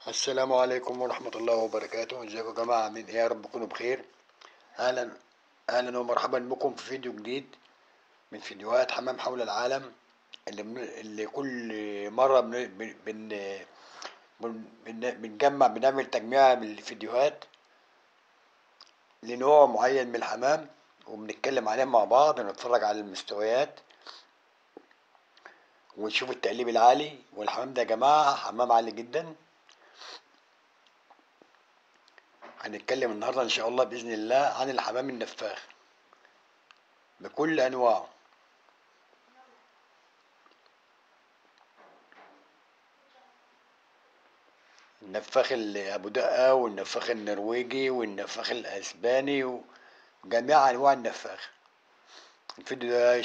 السلام عليكم ورحمة الله وبركاته ازيكم يا جماعة عاملين ايه يا رب تكونوا بخير اهلا اهلا ومرحبا بكم في فيديو جديد من فيديوهات حمام حول العالم اللي, من اللي كل مرة بن بن بن بن بنجمع بنعمل تجميع بالفيديوهات لنوع معين من الحمام وبنتكلم عليه مع بعض ونتفرج على المستويات ونشوف التقليب العالي والحمام ده يا جماعة حمام عالي جدا هنتكلم النهارده ان شاء الله باذن الله عن الحمام النفاخ بكل انواعه النفاخ ابو دقه والنفاخ النرويجي والنفاخ الاسباني وجميع انواع النفاخ الفيديو ده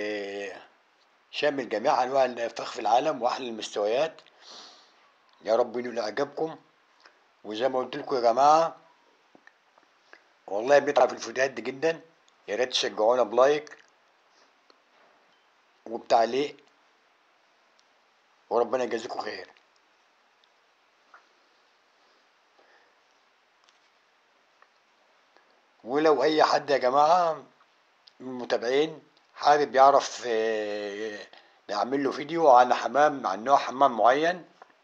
شامل جميع انواع النفاخ في العالم واحلى المستويات يا رب ينول اعجابكم وزي ما قلت لكم يا جماعه والله بنتعب في الفيديوهات دي جدا يا ريت تشجعونا بلايك وبتعليق وربنا يجازيكم خير ولو اي حد يا جماعه من المتابعين حابب يعرف نعمل له فيديو عن حمام عن نوع حمام معين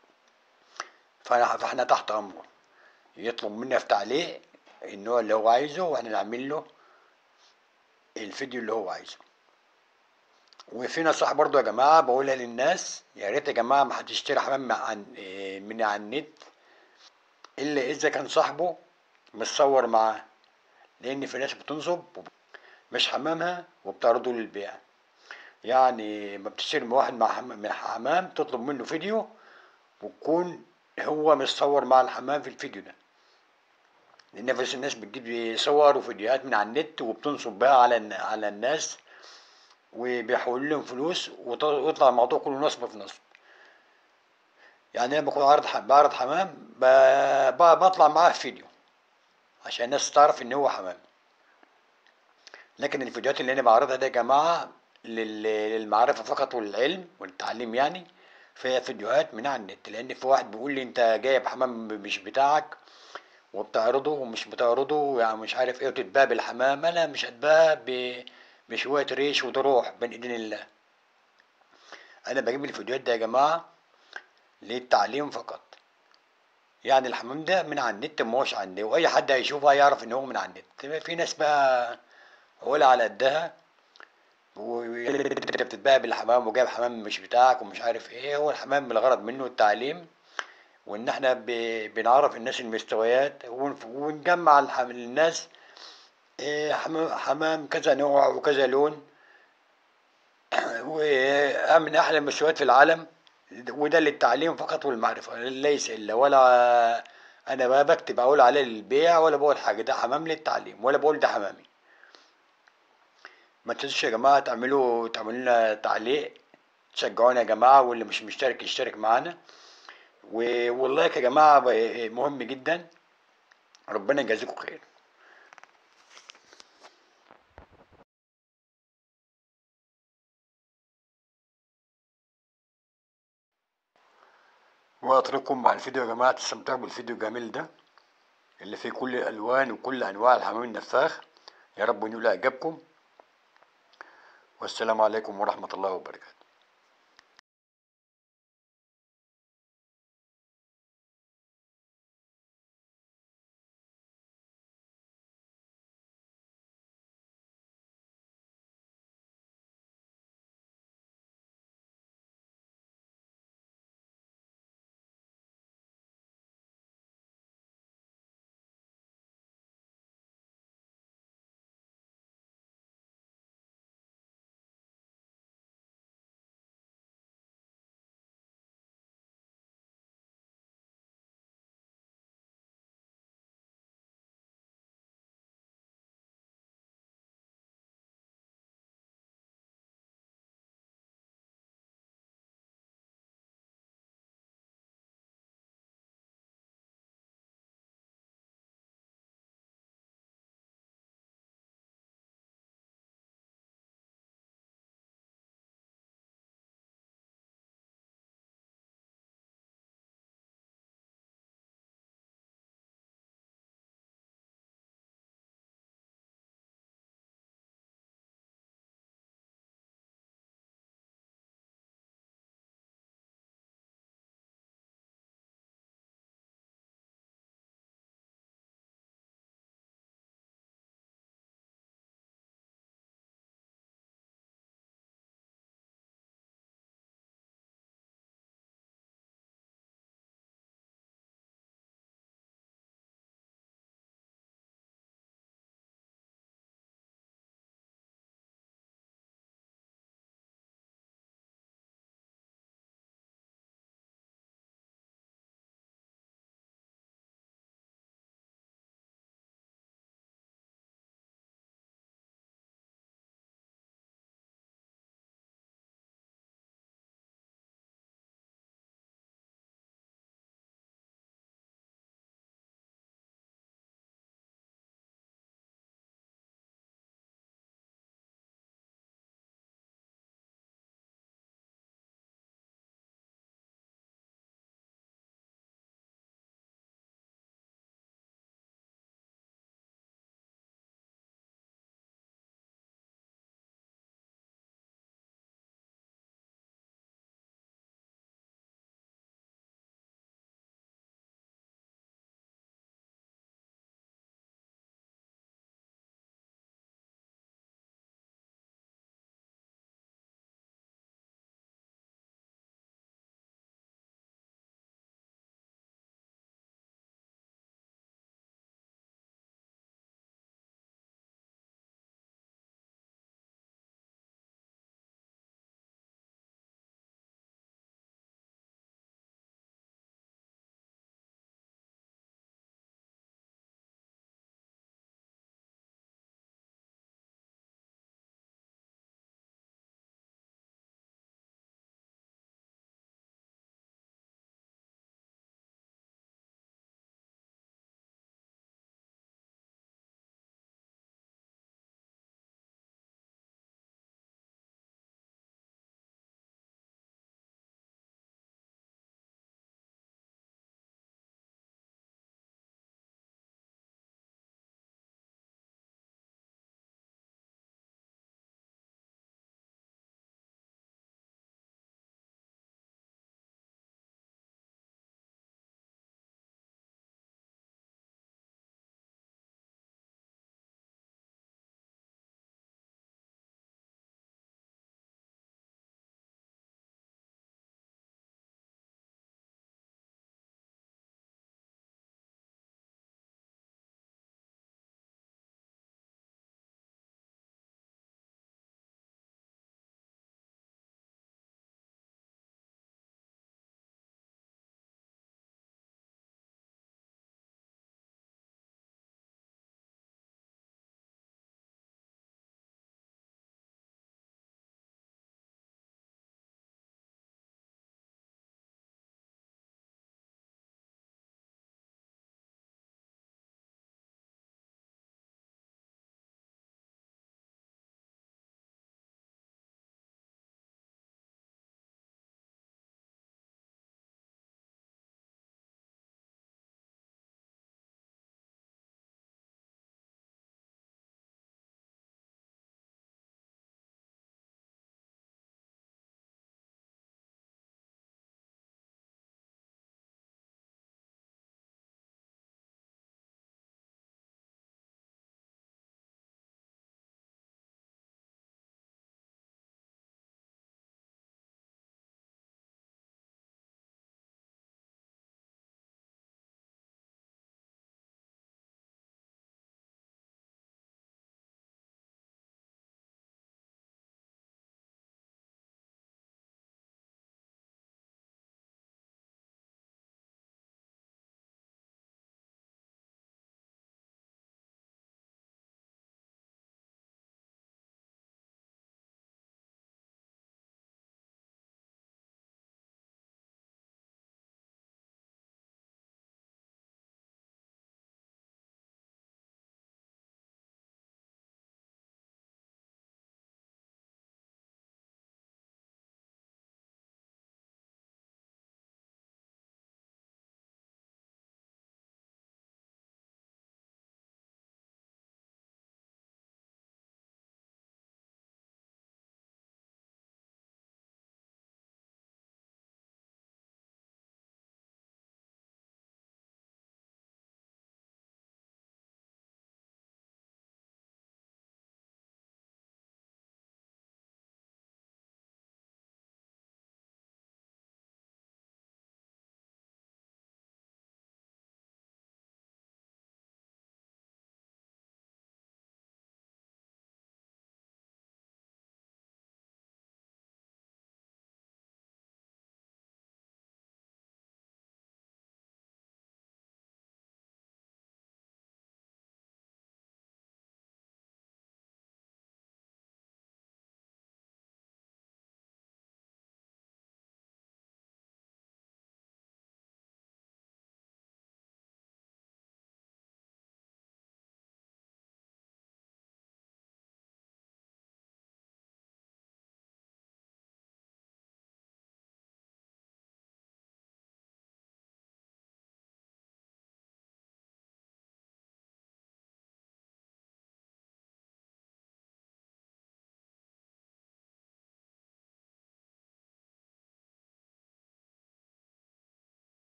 فاحنا تحت امره يطلب منا في تعليق النوع اللي هو عايزه واحنا نعمل له الفيديو اللي هو عايزه وفي نصيحة برضو يا جماعة بقولها للناس يا ريت يا جماعة ما حد يشتري حمام عن من على النت إلا إذا كان صاحبه متصور معاه لأن في ناس بتنصب مش حمامها وبتعرضه للبيع يعني ما بتشتري من واحد مع حمام من حمام تطلب منه فيديو وتكون هو متصور مع الحمام في الفيديو ده لان في الناس بتجيب صور وفيديوهات من على النت وبتنصب بقى على على الناس وبيحول لهم فلوس ويطلع الموضوع كله نصب في نصب يعني انا بكون عارض بعرض حمام بطلع معاه في فيديو عشان الناس تعرف ان هو حمام لكن الفيديوهات اللي انا بعرضها دي يا جماعه للمعرفه فقط والعلم والتعليم يعني فيها فيديوهات من على النت لان في واحد بيقول لي انت جايب حمام مش بتاعك وبتعرضه ومش بتعرضه يعني مش عارف ايه وتتباع بالحمام انا مش هتباع بشوية ريش وتروح بين ايدين الله انا بجيب الفيديوهات ده يا جماعة للتعليم فقط يعني الحمام ده من على النت ما هوش عندي واي حد هيشوفه هيعرف ان هو من على النت في ناس بقى عقولة على قدها بتتباع بالحمام وجايب حمام مش بتاعك ومش عارف ايه هو الحمام الغرض منه التعليم وان احنا بنعرف الناس المستويات ونجمع الناس حمام كذا نوع وكذا لون ومن احلى المستويات في العالم وده للتعليم فقط والمعرفة ليس الا ولا انا بقى بكتب اقول عليه للبيع ولا بقول حاجة ده حمام للتعليم ولا بقول ده حمامي ما تنسوش يا جماعة تعملوا تعملوا لنا تعليق تشجعونا يا جماعة واللي مش مشترك يشترك معانا واللايك يا جماعة مهم جدا ربنا يجازيكم خير واترككم مع الفيديو يا جماعة تستمتعوا بالفيديو الجميل ده اللي فيه كل الالوان وكل انواع الحمام النفاخ يا رب ينول اعجابكم والسلام عليكم ورحمة الله وبركاته